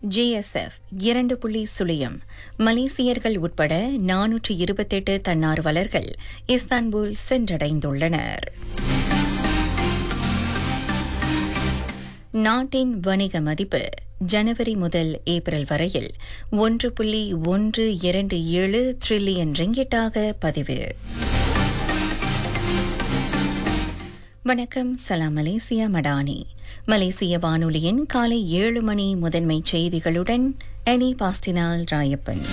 ஜேஎஸ்எஃப் இரண்டு புள்ளி சுழியம் மலேசியர்கள் உட்பட நானூற்று இருபத்தெட்டு தன்னார்வலர்கள் இஸ்தான்புல் சென்றடைந்துள்ளனர் நாட்டின் வணிக மதிப்பு ஜனவரி முதல் ஏப்ரல் வரையில் ஒன்று புள்ளி ஒன்று இரண்டு ஏழு டிரில்லியன் ரிங்கிட்டாக பதிவு வணக்கம் சலாம் மலேசியா மடானி மலேசிய வானொலியின் காலை ஏழு மணி முதன்மை செய்திகளுடன் அனி பாஸ்டினால் ராயப்பன்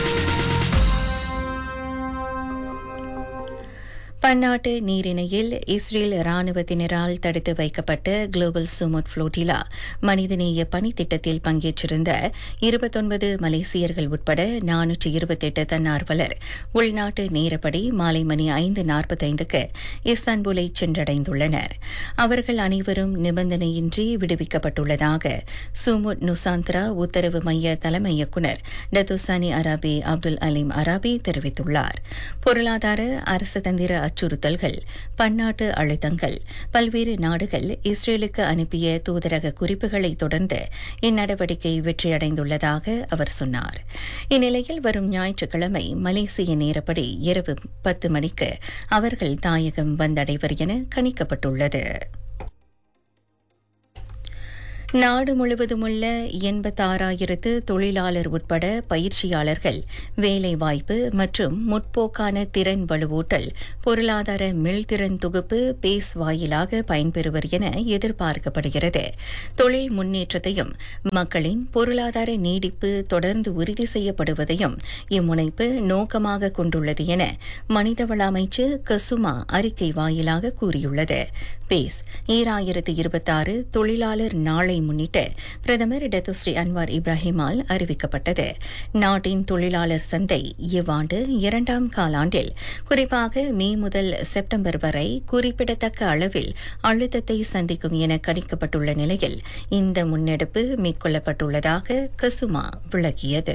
பன்னாட்டு நீரிணையில் இஸ்ரேல் ராணுவத்தினரால் தடுத்து வைக்கப்பட்ட குளோபல் சுமுட் புளோட்டிலா மனிதநேய பணித்திட்டத்தில் பங்கேற்றிருந்த இருபத்தொன்பது மலேசியர்கள் உட்பட நானூற்று இருபத்தெட்டு தன்னார்வலர் உள்நாட்டு நேரப்படி மாலை மணி ஐந்து நாற்பத்தைந்துக்கு இஸ்தான்புலை சென்றடைந்துள்ளனர் அவர்கள் அனைவரும் நிபந்தனையின்றி விடுவிக்கப்பட்டுள்ளதாக சுமுட் நுசாந்திரா உத்தரவு மைய தலைமை இயக்குநர் டத்துசானி அராபி அப்துல் அலீம் அராபி தெரிவித்துள்ளார் பொருளாதார அரசு தந்திர அச்சுறுத்தல்கள் பன்னாட்டு அழுத்தங்கள் பல்வேறு நாடுகள் இஸ்ரேலுக்கு அனுப்பிய தூதரக குறிப்புகளை தொடர்ந்து இந்நடவடிக்கை வெற்றியடைந்துள்ளதாக அவர் சொன்னார் இந்நிலையில் வரும் ஞாயிற்றுக்கிழமை மலேசிய நேரப்படி இரவு பத்து மணிக்கு அவர்கள் தாயகம் வந்தடைவர் என கணிக்கப்பட்டுள்ளது நாடு முழுவதுமுள்ள எண்பத்தாறாயிரத்து தொழிலாளர் உட்பட பயிற்சியாளர்கள் வேலைவாய்ப்பு மற்றும் முற்போக்கான திறன் வலுவூட்டல் பொருளாதார மிழ்திறன் தொகுப்பு பேஸ் வாயிலாக பயன்பெறுவர் என எதிர்பார்க்கப்படுகிறது தொழில் முன்னேற்றத்தையும் மக்களின் பொருளாதார நீடிப்பு தொடர்ந்து உறுதி செய்யப்படுவதையும் இம்முனைப்பு நோக்கமாக கொண்டுள்ளது என மனிதவள அமைச்சு கசுமா அறிக்கை வாயிலாக கூறியுள்ளது பேஸ் ஈராயிரத்து இருபத்தாறு தொழிலாளர் நாளை முன்னிட்டு பிரதமர் டத்துஸ்ரீ அன்வார் இப்ராஹிமால் அறிவிக்கப்பட்டது நாட்டின் தொழிலாளர் சந்தை இவ்வாண்டு இரண்டாம் காலாண்டில் குறிப்பாக மே முதல் செப்டம்பர் வரை குறிப்பிடத்தக்க அளவில் அழுத்தத்தை சந்திக்கும் என கணிக்கப்பட்டுள்ள நிலையில் இந்த முன்னெடுப்பு மேற்கொள்ளப்பட்டுள்ளதாக கசுமா விளக்கியது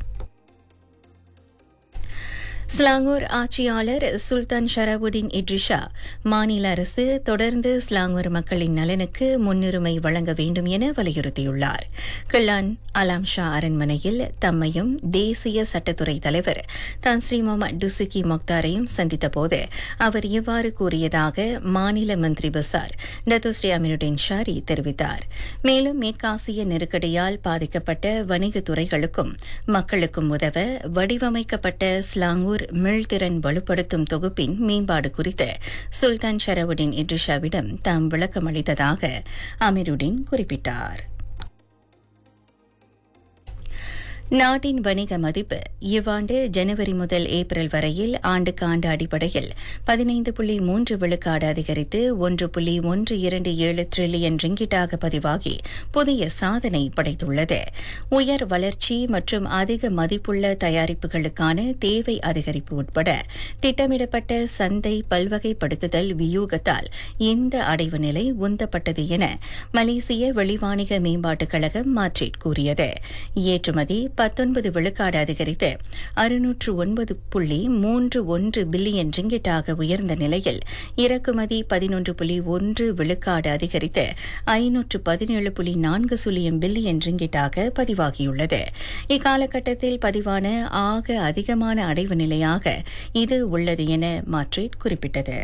ஸ்லாங்கூர் ஆட்சியாளர் சுல்தான் ஷராபுதீன் இட்ரிஷா மாநில அரசு தொடர்ந்து ஸ்லாங்கூர் மக்களின் நலனுக்கு முன்னுரிமை வழங்க வேண்டும் என வலியுறுத்தியுள்ளார் கிள்ளான் அலாம் ஷா அரண்மனையில் தம்மையும் தேசிய சட்டத்துறை தலைவர் தன்ஸ்ரீ முகமது டுசுகி மொக்தாரையும் சந்தித்தபோது அவர் இவ்வாறு கூறியதாக மாநில மந்திரி பசார் டத்துஸ்ரீ அமினுddin ஷாரி தெரிவித்தார் மேலும் மேற்காசிய நெருக்கடியால் பாதிக்கப்பட்ட வணிகத் துறைகளுக்கும் மக்களுக்கும் உதவ வடிவமைக்கப்பட்ட ஸ்லாங்கூர் மிழ்திறன் வலுப்படுத்தும் தொகுப்பின் மேம்பாடு குறித்து சுல்தான் ஷரவுடின் இட்ரிஷாவிடம் தாம் விளக்கமளித்ததாக அமீருடின் குறிப்பிட்டார் நாட்டின் வணிக மதிப்பு இவ்வாண்டு ஜனவரி முதல் ஏப்ரல் வரையில் ஆண்டுக்கு ஆண்டு அடிப்படையில் பதினைந்து புள்ளி மூன்று விழுக்காடு அதிகரித்து ஒன்று புள்ளி ஒன்று இரண்டு ஏழு டிரில்லியன் ரிங்கிட்டாக பதிவாகி புதிய சாதனை படைத்துள்ளது உயர் வளர்ச்சி மற்றும் அதிக மதிப்புள்ள தயாரிப்புகளுக்கான தேவை அதிகரிப்பு உட்பட திட்டமிடப்பட்ட சந்தை பல்வகைப்படுத்துதல் வியூகத்தால் இந்த அடைவு நிலை உந்தப்பட்டது என மலேசிய வெளிவாணிக மேம்பாட்டுக் கழகம் மாற்றிட் கூறியது ஏற்றுமதி பத்தொன்பது விழுக்காடு அதிகரித்து அறுநூற்று ஒன்பது புள்ளி மூன்று ஒன்று பில்லியன் ரிங்கிட்டாக உயர்ந்த நிலையில் இறக்குமதி பதினொன்று புள்ளி ஒன்று விழுக்காடு அதிகரித்து ஐநூற்று பதினேழு புள்ளி நான்கு சுழியம் பில்லியன் ரிங்கிட்டாக பதிவாகியுள்ளது இக்காலகட்டத்தில் பதிவான ஆக அதிகமான அடைவு நிலையாக இது உள்ளது என மாட்ரிட் குறிப்பிட்டது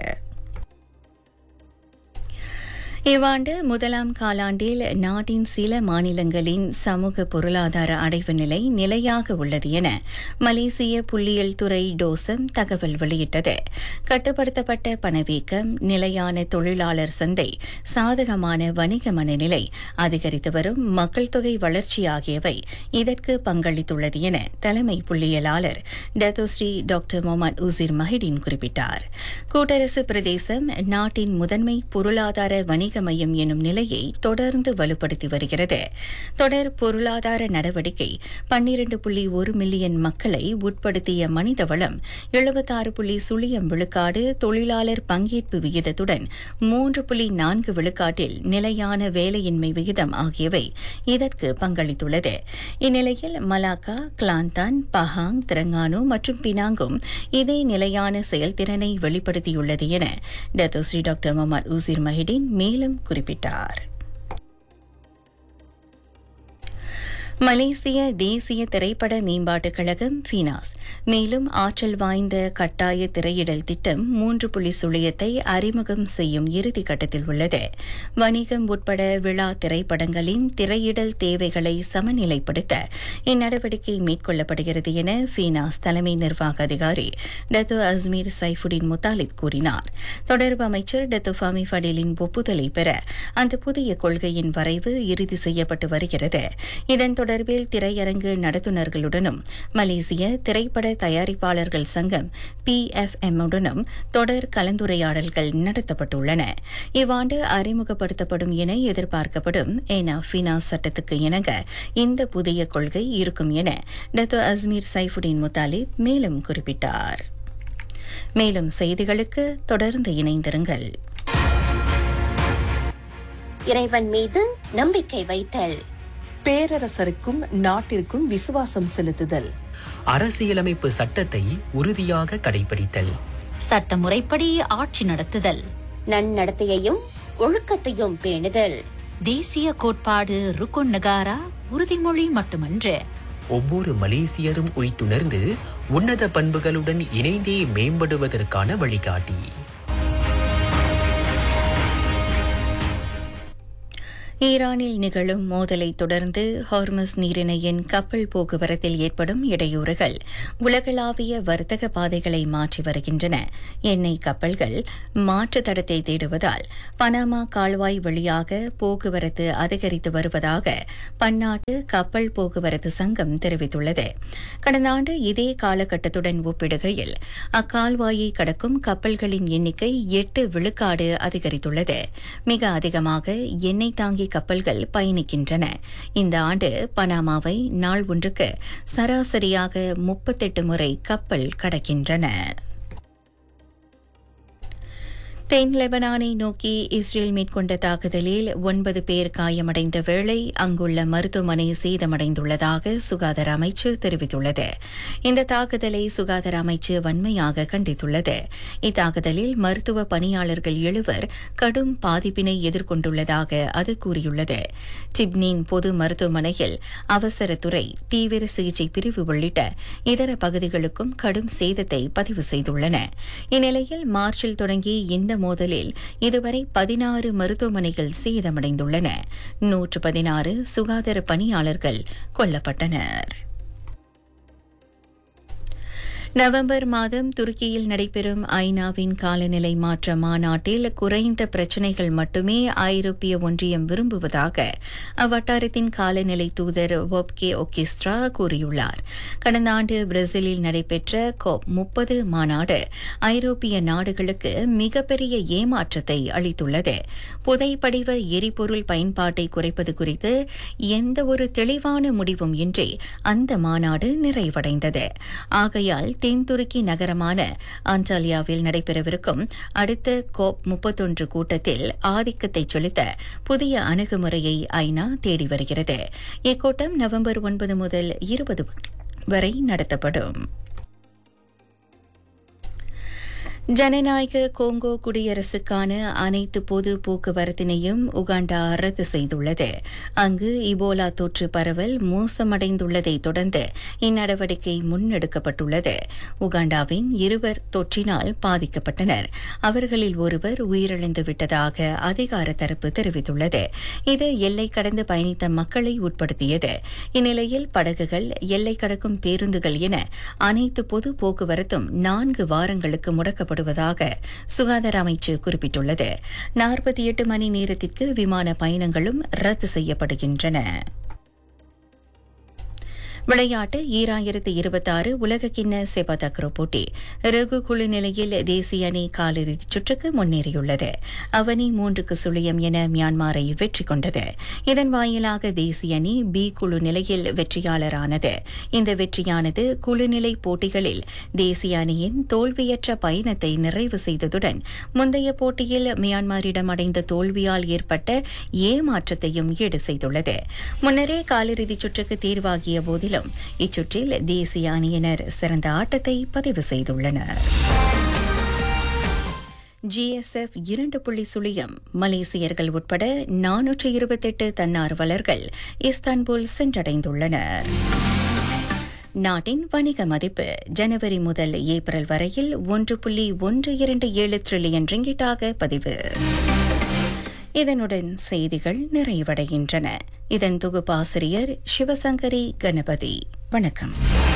இவ்வாண்டு முதலாம் காலாண்டில் நாட்டின் சில மாநிலங்களின் சமூக பொருளாதார அடைவு நிலை நிலையாக உள்ளது என மலேசிய புள்ளியியல் துறை டோசம் தகவல் வெளியிட்டது கட்டுப்படுத்தப்பட்ட பணவீக்கம் நிலையான தொழிலாளர் சந்தை சாதகமான வணிக மனநிலை அதிகரித்து வரும் மக்கள் தொகை வளர்ச்சி ஆகியவை இதற்கு பங்களித்துள்ளது என தலைமை புள்ளியியலாளர் Datuk Seri doctor Mohamad Uzir Mahidin குறிப்பிட்டார் கூட்டரசு பிரதேசம் நாட்டின் முதன்மை பொருளாதார வணிக வணிக மையம் எனும் நிலையை தொடர்ந்து வலுப்படுத்தி வருகிறது தொடர் பொருளாதார நடவடிக்கை பன்னிரண்டு புள்ளி ஒரு மில்லியன் மக்களை உட்படுத்திய மனித வளம் எழுபத்தாறு புள்ளி சுழியம் விழுக்காடு தொழிலாளர் பங்கேற்பு விகிதத்துடன் மூன்று புள்ளி நான்கு விழுக்காட்டில் நிலையான வேலையின்மை விகிதம் ஆகியவை இதற்கு பங்களித்துள்ளது இந்நிலையில் மலாக்கா கிளாந்தான் பஹாங் திரங்கானு மற்றும் பினாங்கும் இதே நிலையான செயல்திறனை வெளிப்படுத்தியுள்ளது என Datuk Seri doctor Mohamad Uzir Mahidin மேலும் குறிப்பிட்டார் மலேசிய தேசிய திரைப்பட மேம்பாட்டுக் கழகம் ஃபினாஸ் மேலும் ஆற்றல் வாய்ந்த கட்டாய திரையிடல் திட்டம் மூன்று புள்ளி சுழியத்தை அறிமுகம் செய்யும் இறுதி கட்டத்தில் உள்ளது வணிகம் உட்பட விழா திரைப்படங்களின் திரையிடல் தேவைகளை சமநிலைப்படுத்த இந்நடவடிக்கை மேற்கொள்ளப்படுகிறது என ஃபினாஸ் தலைமை நிர்வாக அதிகாரி டத்து அஸ்மீர் சைஃபுடின் முத்தாலிப் கூறினார் தொடர்பு அமைச்சர் டத்து ஃபமி ஃபடேலின் ஒப்புதலை பெற அந்த புதிய கொள்கையின் வரைவு இறுதி செய்யப்பட்டு வருகிறது இதன் தொடர்பில் திரையரங்கு நடத்துனர்களுடனும் மலேசிய திரைப்பட தயாரிப்பாளர்கள் சங்கம் பிஎஃப்எம் உடனும் தொடர் கலந்துரையாடல்கள் நடத்தப்பட்டுள்ளன இவ்வாண்டு அறிமுகப்படுத்தப்படும் என எதிர்பார்க்கப்படும் ஏனா ஃபினாஸ் சட்டத்துக்கு இணங்க இந்த புதிய கொள்கை இருக்கும் என டத்து அஸ்மீர் சைஃபுடின் முத்தாலிப் மேலும் குறிப்பிட்டார் மேலும் செய்திகளுக்கு தொடர்ந்து இணைந்திருங்கள் இறைவன் மீது நம்பிக்கை வைத்தல் பேரரசருக்கும் நாட்டிற்கும் விசுவாசம் செலுத்துதல் அரசியலமைப்பு சட்டத்தை உறுதியாக கடைபிடித்தல் சட்டமுறைப்படி ஆட்சி நடத்துதல் நன்னடத்தையையும் ஒழுக்கத்தையும் பேணுதல் தேசிய கோட்பாடு ருக்குன் நகாரா உறுதிமொழி மட்டுமன்று ஒவ்வொரு மலேசியரும் உய்த்துணர்ந்து உன்னத பண்புகளுடன் இணைந்தே மேம்படுவதற்கான வழிகாட்டி ஈரானில் நிகழும் மோதலை தொடர்ந்து ஹார்மஸ் நீரிணையின் கப்பல் போக்குவரத்தில் ஏற்படும் இடையூறுகள் உலகளாவிய வர்த்தக பாதைகளை மாற்றி வருகின்றன எண்ணெய் கப்பல்கள் மாற்று தடத்தை தேடுவதால் பனாமா கால்வாய் வழியாக போக்குவரத்து அதிகரித்து வருவதாக பன்னாட்டு கப்பல் போக்குவரத்து சங்கம் தெரிவித்துள்ளது கடந்த ஆண்டு இதே காலகட்டத்துடன் ஒப்பிடுகையில் அக்கால்வாயை கடக்கும் கப்பல்களின் எண்ணிக்கை எட்டு விழுக்காடு அதிகரித்துள்ளது மிக அதிகமாக எண்ணெய் தாங்கி கப்பல்கள் பயணிக்கின்றன இந்த ஆண்டு பனாமாவை நாள் ஒன்றுக்கு சராசரியாக முப்பத்தெட்டு முறை கப்பல் கடக்கின்றன தென் லெபனானை நோக்கி இஸ்ரேல் மேற்கொண்ட தாக்குதலில் ஒன்பது பேர் காயமடைந்த வேளை அங்குள்ள மருத்துவமனை சேதமடைந்துள்ளதாக சுகாதார அமைச்சு தெரிவித்துள்ளது இந்த தாக்குதலை சுகாதார அமைச்சு வன்மையாக கண்டித்துள்ளது இத்தாக்குதலில் மருத்துவ பணியாளர்கள் எழுவர் கடும் பாதிப்பினை எதிர்கொண்டுள்ளதாக அது கூறியுள்ளது டிப்னின் பொது மருத்துவமனையில் அவசரத்துறை தீவிர சிகிச்சை பிரிவு உள்ளிட்ட இதர பகுதிகளுக்கும் கடும் சேதத்தை பதிவு செய்துள்ளன இந்நிலையில் மார்ச்சில் தொடங்கி இந்த மோதலில் இதுவரை பதினாறு மருத்துவமனைகள் சேதமடைந்துள்ளன நூற்று பதினாறு சுகாதார பணியாளர்கள் கொல்லப்பட்டனர் நவம்பர் மாதம் துருக்கியில் நடைபெறும் ஐநாவின் காலநிலை மாற்ற மாநாட்டில் குறைந்த பிரச்சினைகள் மட்டுமே ஐரோப்பிய ஒன்றியம் விரும்புவதாக அவ்வட்டாரத்தின் காலநிலை தூதர் ஒப்கே ஒகேஸ்ட்ரா கூறியுள்ளார் கடந்த ஆண்டு பிரேசிலில் நடைபெற்ற கோப் முப்பது மாநாடு ஐரோப்பிய நாடுகளுக்கு மிகப்பெரிய ஏமாற்றத்தை அளித்துள்ளது புதைப்படிவ எரிபொருள் பயன்பாட்டை குறைப்பது குறித்து எந்த ஒரு தெளிவான முடிவும் இன்றி அந்த மாநாடு நிறைவடைந்தது ஆகையால் தென் துருக்கி நகரமான ஆண்டாலியாவில் நடைபெறவிருக்கும் அடுத்த கோப் முப்பத்தொன்று கூட்டத்தில் ஆதிக்கத்தை செலுத்த புதிய அணுகுமுறையை ஐநா தேடி வருகிறது இக்கூட்டம் நவம்பர் ஒன்பது முதல் இருபது வரை நடத்தப்படும் ஜனநாயக கோங்கோ குடியரசுக்கான அனைத்து பொது போக்குவரத்தினையும் உகாண்டா ரத்து செய்துள்ளது அங்கு இபோலா தொற்று பரவல் மோசமடைந்துள்ளதை தொடர்ந்து இந்நடவடிக்கை முன்னெடுக்கப்பட்டுள்ளது உகாண்டாவின் இருவர் தொற்றினால் பாதிக்கப்பட்டனர் அவர்களில் ஒருவர் உயிரிழந்து விட்டதாக அதிகார தரப்பு தெரிவித்துள்ளது இது எல்லை கடந்து பயணித்த மக்களை உட்படுத்தியது இந்நிலையில் படகுகள் எல்லை கடக்கும் பேருந்துகள் என அனைத்து பொது போக்குவரத்தும் நான்கு வாரங்களுக்கு முடக்கப்படும் செயல்படுவதாக சுகாதார அமைச்சு குறிப்பிட்டுள்ளது நாற்பத்தி எட்டு மணி நேரத்திற்கு விமான பயணங்களும் ரத்து செய்யப்படுகின்றன விளையாட்டு ஈராயிரத்து இருபத்தாறு உலகக்கிண்ண செபதக்ரோ போட்டி ரகு குழு நிலையில் தேசிய அணி காலிறுதிச் சுற்றுக்கு முன்னேறியுள்ளது அவனி மூன்றுக்கு சுழியம் என மியான்மரை வெற்றி கொண்டது இதன் வாயிலாக தேசிய அணி பி குழு நிலையில் வெற்றியாளரானது இந்த வெற்றியானது குழுநிலை போட்டிகளில் தேசிய அணியின் தோல்வியற்ற பயணத்தை நிறைவு செய்ததுடன் முந்தைய போட்டியில் மியான்மரிடம் அடைந்த தோல்வியால் ஏற்பட்ட ஏமாற்றத்தையும் ஈடு செய்துள்ளது முன்னரே காலிறுதிச் சுற்றுக்கு தேர்வாகிய போதிலும் இச்சுற்றில் தேசிய அணியினர் சிறந்த ஆட்டத்தை பதிவு செய்துள்ளனர் ஜிஎஸ்எஃப் இரண்டு புள்ளி சுழியம் மலேசியர்கள் உட்பட நானூற்று இருபத்தெட்டு தன்னார்வலர்கள் இஸ்தான்புல் சென்றடைந்துள்ளனர் நாட்டின் வணிக மதிப்பு ஜனவரி முதல் ஏப்ரல் வரையில் ஒன்று புள்ளி ஒன்று இரண்டு ஏழு டிரில்லியன் ரிங்கிட்டாக பதிவு இதனுடன் செய்திகள் நிறைவடைகின்றன இதன் தொகுப்பாசிரியர் சிவசங்கரி கணபதி வணக்கம்